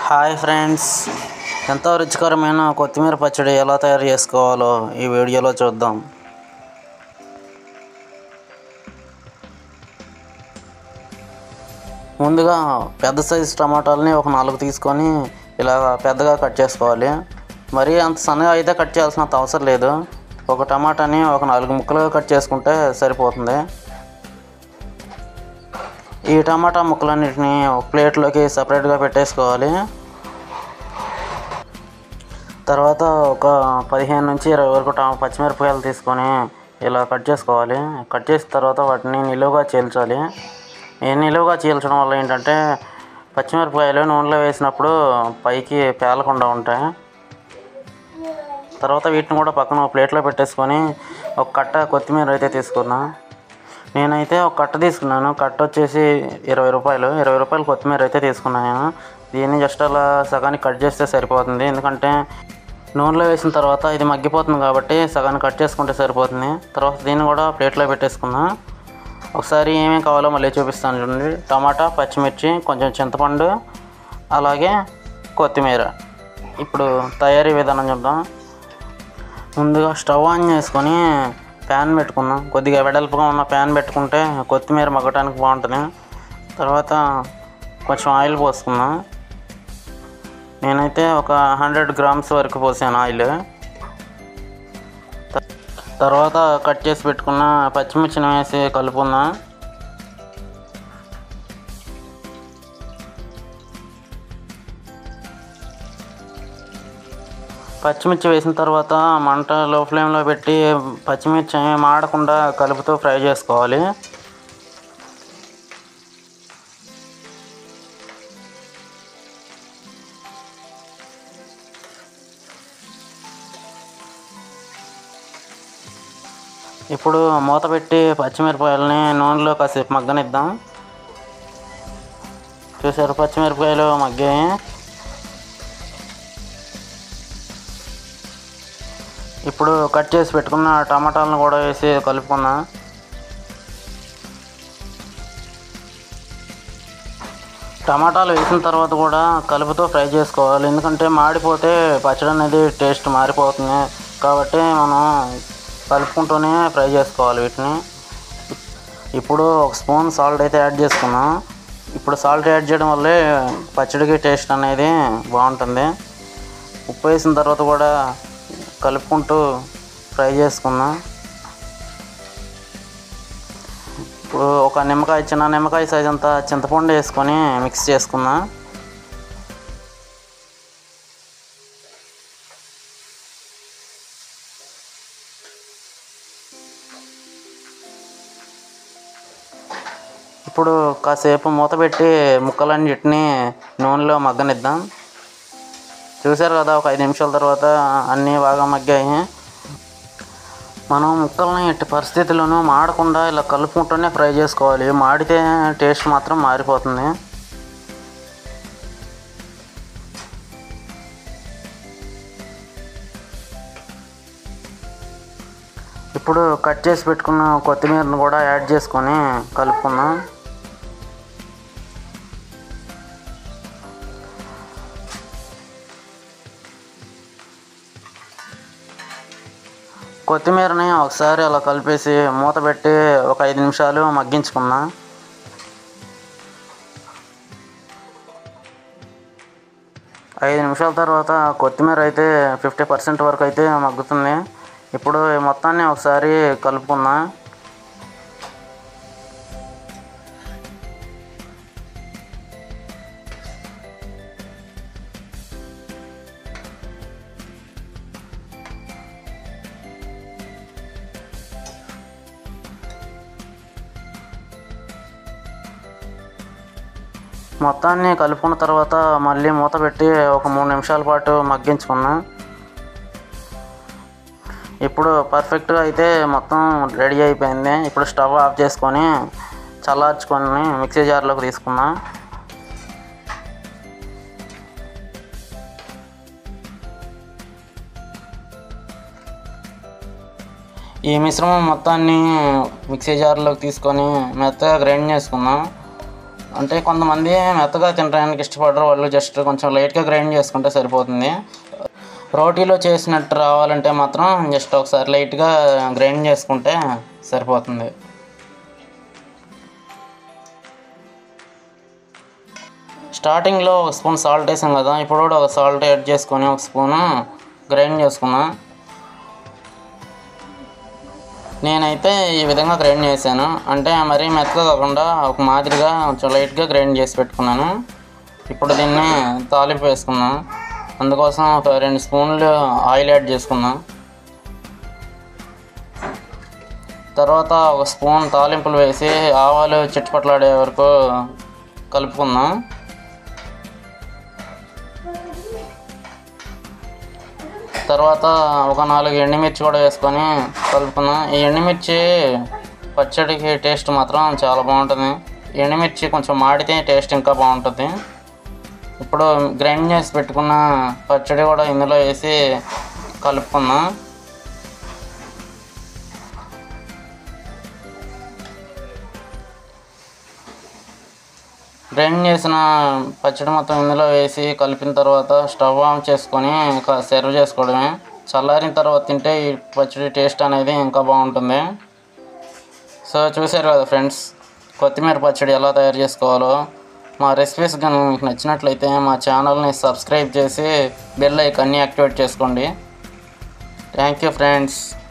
hi friends ఎంతో రుచికరమైన కొత్తిమీర పచ్చడి ఎలా తయారు చేసుకోవాలో ఈ వీడియోలో చూద్దాం ముందుగా పెద్ద సైజు టమాటాలని ఒక నాలుగు తీసుకొని ఇలా పెద్దగా కట్ చేసుకోవాలి మరీ అంత సన్నగా అయితే కట్ చేయాల్సినంత అవసరం లేదు ఒక టమాటాని ఒక నాలుగు ముక్కలుగా కట్ చేసుకుంటే సరిపోతుంది ఈ టమాటా ముక్కలన్నిటిని ఒక ప్లేట్లోకి సపరేట్గా పెట్టేసుకోవాలి తర్వాత ఒక పదిహేను నుంచి ఇరవై వరకు టా- పచ్చిమిరపకాయలు తీసుకొని ఇలా కట్ చేసుకోవాలి కట్ చేసిన తర్వాత వాటిని నిలువుగా చీల్చాలి ఈ నిలువుగా చీల్చడం వల్ల ఏంటంటే పచ్చిమిరపకాయలు నూనెలో వేసినప్పుడు పైకి పేలకుండా ఉంటాయి తర్వాత వీటిని కూడా పక్కన ఒక ప్లేట్లో పెట్టేసుకొని ఒక కట్ట కొత్తిమీర అయితే తీసుకున్నా నేనైతే ఒక కట్ట తీసుకున్నాను కట్ట వచ్చేసి ఇరవై రూపాయలు ఇరవై రూపాయలు కొత్తిమీర అయితే తీసుకున్నాను నేను దీన్ని జస్ట్ అలా సగానికి కట్ చేస్తే సరిపోతుంది ఎందుకంటే నూనెలో వేసిన తర్వాత ఇది మగ్గిపోతుంది కాబట్టి సగాన్ని కట్ చేసుకుంటే సరిపోతుంది తర్వాత దీన్ని కూడా ప్లేట్లో పెట్టేసుకున్నా ఒకసారి ఏమేమి కావాలో మళ్ళీ చూపిస్తాను చూడండి టమాటా పచ్చిమిర్చి కొంచెం చింతపండు అలాగే కొత్తిమీర ఇప్పుడు తయారీ విధానం చూద్దాం ముందుగా స్టవ్ ఆన్ చేసుకొని ప్యాన్ పెట్టుకున్నాం కొద్దిగా వెడల్పుగా ఉన్న ప్యాన్ పెట్టుకుంటే కొత్తిమీర మగ్గటానికి బాగుంటుంది తర్వాత కొంచెం ఆయిల్ పోసుకున్నాం నేనైతే ఒక హండ్రెడ్ గ్రామ్స్ వరకు పోసాను ఆయిల్ త- తర్వాత కట్ చేసి పెట్టుకున్న పచ్చిమిర్చిని వేసి కలుపుకుందాం పచ్చిమిర్చి వేసిన తర్వాత మంట లో ఫ్లేమ్లో పెట్టి పచ్చిమిర్చి ఏమీ మాడకుండా కలుపుతూ ఫ్రై చేసుకోవాలి ఇప్పుడు మూత పెట్టి పచ్చిమిరపకాయలని నూనెలో కాసేపు మగ్గనిద్దాం చూసారు పచ్చిమిరపకాయలు మగ్గాయి ఇప్పుడు కట్ చేసి పెట్టుకున్న టమాటాలను కూడా వేసి కలుపుకుందాం టమాటాలు వేసిన తర్వాత కూడా కలుపుతో ఫ్రై చేసుకోవాలి ఎందుకంటే మాడిపోతే పచ్చడి అనేది టేస్ట్ మారిపోతుంది కాబట్టి మనం కలుపుకుంటూనే ఫ్రై చేసుకోవాలి వీటిని ఇప్పుడు ఒక స్పూన్ సాల్ట్ అయితే యాడ్ చేసుకున్నాం ఇప్పుడు సాల్ట్ యాడ్ చేయడం వల్లే పచ్చడికి టేస్ట్ అనేది బాగుంటుంది ఉప్పు వేసిన తర్వాత కూడా కలుపుకుంటూ ఫ్రై చేసుకుందాం ఇప్పుడు ఒక నిమ్మకాయ చిన్న నిమ్మకాయ సైజ్ అంతా చింతపండు వేసుకొని మిక్స్ చేసుకుందాం ఇప్పుడు కాసేపు మూత పెట్టి ముక్కలన్నిటిని నూనెలో మగ్గనిద్దాం చూసారు కదా ఒక ఐదు నిమిషాల తర్వాత అన్నీ బాగా మగ్గాయి మనం ముక్కల్ని ఎట్టి పరిస్థితుల్లోనూ మాడకుండా ఇలా కలుపుకుంటూనే ఫ్రై చేసుకోవాలి మాడితే టేస్ట్ మాత్రం మారిపోతుంది ఇప్పుడు కట్ చేసి పెట్టుకున్న కొత్తిమీరను కూడా యాడ్ చేసుకొని కలుపుకుందాం కొత్తిమీరని ఒకసారి అలా కలిపేసి మూత పెట్టి ఒక ఐదు నిమిషాలు మగ్గించుకుందాం ఐదు నిమిషాల తర్వాత కొత్తిమీర అయితే ఫిఫ్టీ పర్సెంట్ వరకు అయితే మగ్గుతుంది ఇప్పుడు ఈ మొత్తాన్ని ఒకసారి కలుపుకుందాం మొత్తాన్ని కలుపుకున్న తర్వాత మళ్ళీ మూత పెట్టి ఒక మూడు నిమిషాల పాటు మగ్గించుకున్నాం ఇప్పుడు పర్ఫెక్ట్గా అయితే మొత్తం రెడీ అయిపోయింది ఇప్పుడు స్టవ్ ఆఫ్ చేసుకొని చల్లార్చుకొని మిక్సీ జార్లోకి తీసుకుందాం ఈ మిశ్రమం మొత్తాన్ని మిక్సీ జార్లోకి తీసుకొని మెత్తగా గ్రైండ్ చేసుకుందాం అంటే కొంతమంది మెత్తగా తినడానికి ఇష్టపడరు వాళ్ళు జస్ట్ కొంచెం లైట్గా గ్రైండ్ చేసుకుంటే సరిపోతుంది రోటీలో చేసినట్టు రావాలంటే మాత్రం జస్ట్ ఒకసారి లైట్గా గ్రైండ్ చేసుకుంటే సరిపోతుంది స్టార్టింగ్లో ఒక స్పూన్ సాల్ట్ వేసాం కదా ఇప్పుడు కూడా ఒక సాల్ట్ యాడ్ చేసుకొని ఒక స్పూను గ్రైండ్ చేసుకున్నా నేనైతే ఈ విధంగా గ్రైండ్ చేశాను అంటే మరీ మెత్తగా కాకుండా ఒక మాదిరిగా కొంచెం లైట్గా గ్రైండ్ చేసి పెట్టుకున్నాను ఇప్పుడు దీన్ని తాలింపు వేసుకున్నాను అందుకోసం ఒక రెండు స్పూన్లు ఆయిల్ యాడ్ చేసుకున్నాం తర్వాత ఒక స్పూన్ తాలింపులు వేసి ఆవాలు చిట్టుపట్లాడే వరకు కలుపుకుందాం తర్వాత ఒక నాలుగు ఎండుమిర్చి కూడా వేసుకొని కలుపుకుందాం ఈ ఎండుమిర్చి పచ్చడికి టేస్ట్ మాత్రం చాలా బాగుంటుంది ఎండుమిర్చి కొంచెం మాడితే టేస్ట్ ఇంకా బాగుంటుంది ఇప్పుడు గ్రైండ్ చేసి పెట్టుకున్న పచ్చడి కూడా ఇందులో వేసి కలుపుకుందాం గ్రైండ్ చేసిన పచ్చడి మొత్తం ఇందులో వేసి కలిపిన తర్వాత స్టవ్ ఆన్ చేసుకొని ఇంకా సర్వ్ చేసుకోవడమే చల్లారిన తర్వాత తింటే ఈ పచ్చడి టేస్ట్ అనేది ఇంకా బాగుంటుంది సో చూసారు కదా ఫ్రెండ్స్ కొత్తిమీర పచ్చడి ఎలా తయారు చేసుకోవాలో మా రెసిపీస్ కానీ మీకు నచ్చినట్లయితే మా ఛానల్ని సబ్స్క్రైబ్ చేసి బెల్ ఐకాన్ని యాక్టివేట్ చేసుకోండి థ్యాంక్ యూ ఫ్రెండ్స్